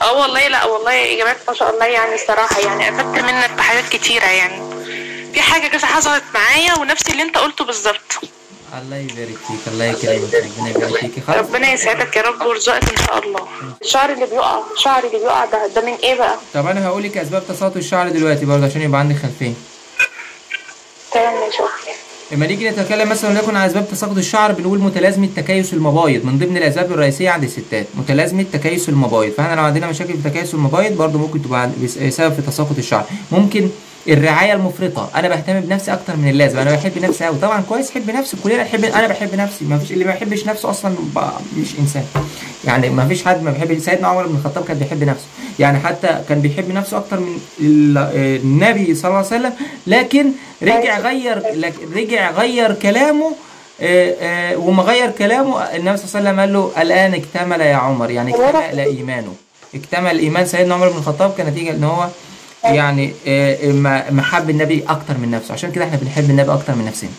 اه والله لا والله اجابات ما شاء الله يعني الصراحه يعني افدت منك بحاجات كتيره يعني في حاجه كذا حصلت معايا ونفس اللي انت قلته بالظبط الله يبارك فيك الله يكرمك ربنا يبارك فيك خلاص ربنا يسعدك يا رب ويرزقك ان شاء الله الشعر اللي بيقع الشعر اللي بيقع ده ده من ايه بقى طب انا هقول لك اسباب تساقط الشعر دلوقتي برضه عشان يبقى عندك خلفيه تمام ماشي أوكي. لما نيجي نتكلم مثلا وليكن عن اسباب تساقط الشعر بنقول متلازمه تكيس المبايض من ضمن الاسباب الرئيسيه عند الستات متلازمه تكيس المبايض فاحنا لو عندنا مشاكل في تكيس المبايض برضو ممكن تبقى عند- بس- سبب في تساقط الشعر ممكن الرعايه المفرطه انا بهتم بنفسي اكتر من اللازم انا بحب نفسي قوي طبعا كويس حب نفسي كلنا نحب انا بحب نفسي ما فيش اللي ما بيحبش نفسه اصلا ب- مش انسان يعني ما فيش حد ما بيحب سيدنا عمر بن الخطاب كان بيحب نفسه يعني حتى كان بيحب نفسه اكتر من ال- آه، النبي صلى الله عليه وسلم لكن رجع غير لك- رجع غير كلامه آه، آه، وما غير كلامه النبي صلى الله عليه وسلم قال له الان اكتمل يا عمر يعني اكتمل ايمانه اكتمل ايمان سيدنا عمر بن الخطاب كنتيجه ان هو يعني آه، ما- محب النبي اكتر من نفسه عشان كده احنا بنحب النبي اكتر من نفسنا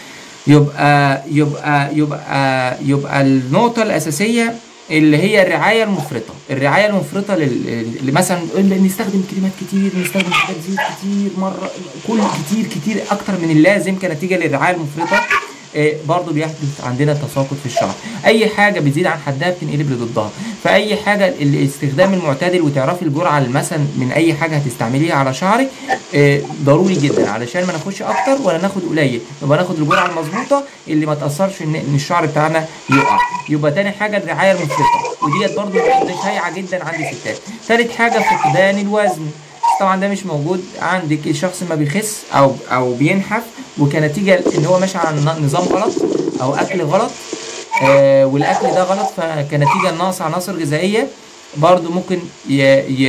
يبقى يبقى يبقى يبقى النقطة الأساسية اللي هي الرعاية المفرطة، الرعاية المفرطة لل... ل- مثلا ال- نستخدم كريمات كتير، نستخدم حاجات زيوت كتير مرة كل كتير كتير أكتر من اللازم كنتيجة للرعاية المفرطة آه، برضه بيحدث عندنا تساقط في الشعر اي حاجه بتزيد عن حدها بتنقلب لضدها فاي حاجه الاستخدام المعتدل وتعرفي الجرعه مثلا من اي حاجه هتستعمليها على شعرك آه، ضروري جدا علشان ما ناخدش اكتر ولا ناخد قليل يبقى ناخد الجرعه المظبوطه اللي ما تاثرش ان إن الشعر بتاعنا يقع يبقى تاني حاجه الرعايه المفرطه وديت برضه شائعه جدا عند الستات تالت حاجه فقدان الوزن طبعا ده مش موجود عندك الشخص ما بيخس او او بينحف وكنتيجه ان هو ماشي على ن- نظام غلط او اكل غلط آه والاكل ده غلط فكنتيجه لنقص عناصر غذائيه برضو ممكن ي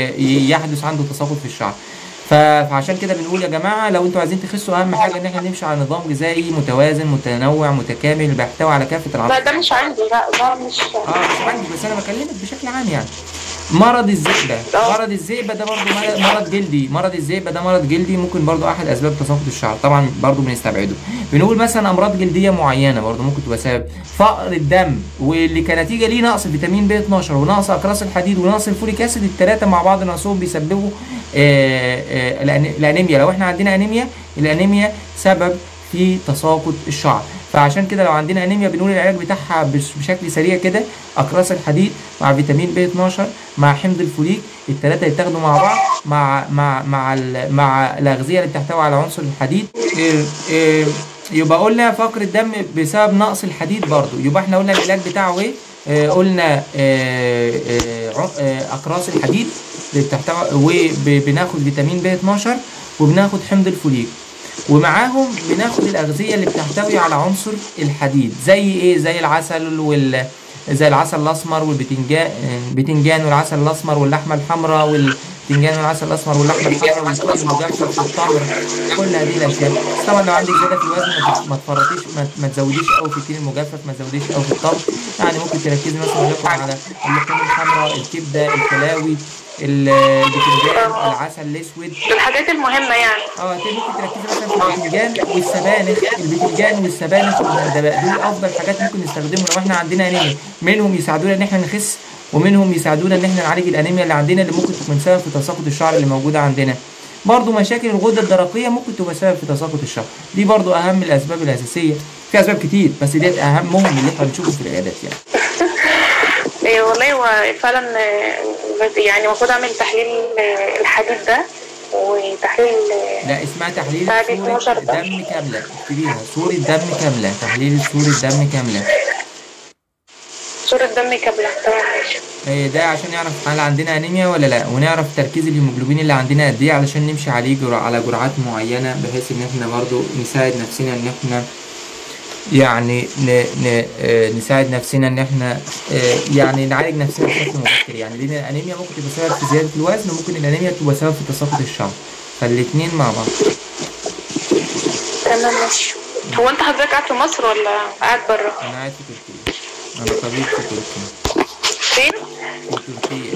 ي يحدث عنده تساقط في الشعر ف- فعشان كده بنقول يا جماعه لو انتوا عايزين تخسوا اهم حاجه ان احنا نمشي على نظام غذائي متوازن متنوع متكامل بيحتوي على كافه لا العناصر ده مش عندي لا ده مش اه مش عندي بس انا بكلمك بشكل عام يعني مرض الذئبة آه. مرض الذئبة ده برضو مرض- مرض جلدي مرض الذئبة ده مرض جلدي ممكن برضو احد اسباب تساقط الشعر طبعا برضو بنستبعده بنقول مثلا امراض جلديه معينه برضو ممكن تبقى سبب فقر الدم واللي كنتيجه ليه نقص فيتامين ب 12 ونقص اقراص الحديد ونقص الفوليك اسيد الثلاثه مع بعض نقصهم بيسببوا آه، آه، الأن- الانيميا لو احنا عندنا انيميا الانيميا سبب في تساقط الشعر فعشان كده لو عندنا انيميا بنقول العلاج بتاعها بش- بشكل سريع كده اقراص الحديد مع فيتامين ب 12 مع حمض الفوليك الثلاثه يتاخدوا مع بعض مع مع مع ال- مع الاغذيه اللي بتحتوي على عنصر الحديد إيه إيه يبقى قلنا فقر الدم بسبب نقص الحديد برضو يبقى احنا قلنا العلاج بتاعه ايه آه قلنا آه آه ع- آه اقراص الحديد اللي بتحتوي وبناخد فيتامين ب 12 وبناخد حمض الفوليك ومعاهم بناخد الاغذيه اللي بتحتوي على عنصر الحديد زي ايه زي العسل وال زي العسل الاسمر والبتنجان البتنجان والعسل الاسمر واللحمه الحمراء والبتنجان والعسل الاسمر واللحمه الحمراء والكل المجفف والتمر كل هذه الاشياء بس طبعا لو عندك زياده في الوزن ما تت- ما تفرطيش ما, ما تزوديش قوي في التين المجفف ما تزوديش قوي في الطبخ يعني ممكن تركزي مثلا وليكن على اللحوم الحمراء الكبده الكلاوي ال- البتنجان العسل الاسود الحاجات المهمه يعني اه انت ممكن تركزي مثلا في البتنجان والسبانخ البتنجان والسبانخ والمندبات دول افضل حاجات ممكن نستخدمهم لو احنا عندنا انيميا منهم يساعدونا ان احنا نخس ومنهم يساعدونا ان احنا نعالج الانيميا اللي عندنا اللي ممكن تكون سبب في تساقط الشعر اللي موجوده عندنا برضو مشاكل الغده الدرقيه ممكن تبقى سبب في تساقط الشعر دي برضو اهم الاسباب الاساسيه في اسباب كتير بس ديت اهمهم اللي احنا بنشوفه في العيادات يعني إيه والله هو فعلا آه، يعني المفروض اعمل تحليل آه، الحديد ده وتحليل آه، لا اسمها تحليل بعد صورة 12 ده. دم كاملة اكتبيها صورة دم كاملة تحليل صورة دم كاملة صورة دم كاملة تمام ماشي إيه ده عشان نعرف هل عندنا انيميا ولا لا ونعرف تركيز الهيموجلوبين اللي عندنا قد ايه علشان نمشي عليه جرع على جرعات معينة بحيث ان احنا برضو نساعد نفسنا ان احنا يعني ن... ن... آه، نساعد نفسنا ان احنا آه، يعني نعالج نفسنا بشكل مبكر يعني لان الانيميا ممكن تبقى سبب في زيادة الوزن وممكن الانيميا تبقى سبب في تساقط الشعر فالاتنين مع بعض تمام ماشي هو انت حضرتك قاعد في مصر ولا قاعد بره؟ انا قاعد في تركيا انا طبيب في تركيا فين؟ في تركيا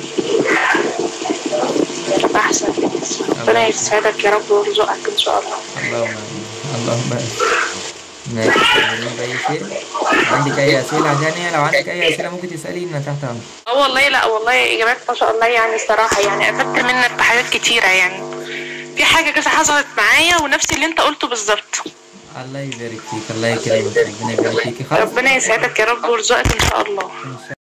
احسن ربنا يسعدك يا رب ويرزقك ان شاء الله اللهم امين اللهم امين ماشي تكملين بأي شيء عندك أي أسئلة تانية لو عندك أي أسئلة ممكن تسألينا تحت أمرك اه والله لا والله اجابات ما شاء الله يعني الصراحه يعني افدت منك بحاجات كتيره يعني في حاجه كذا حصلت معايا ونفس اللي انت قلته بالظبط الله يبارك فيك الله يكرمك ربنا يبارك فيك خلاص ربنا يسعدك يا رب ويرزقك ان شاء الله إن شاء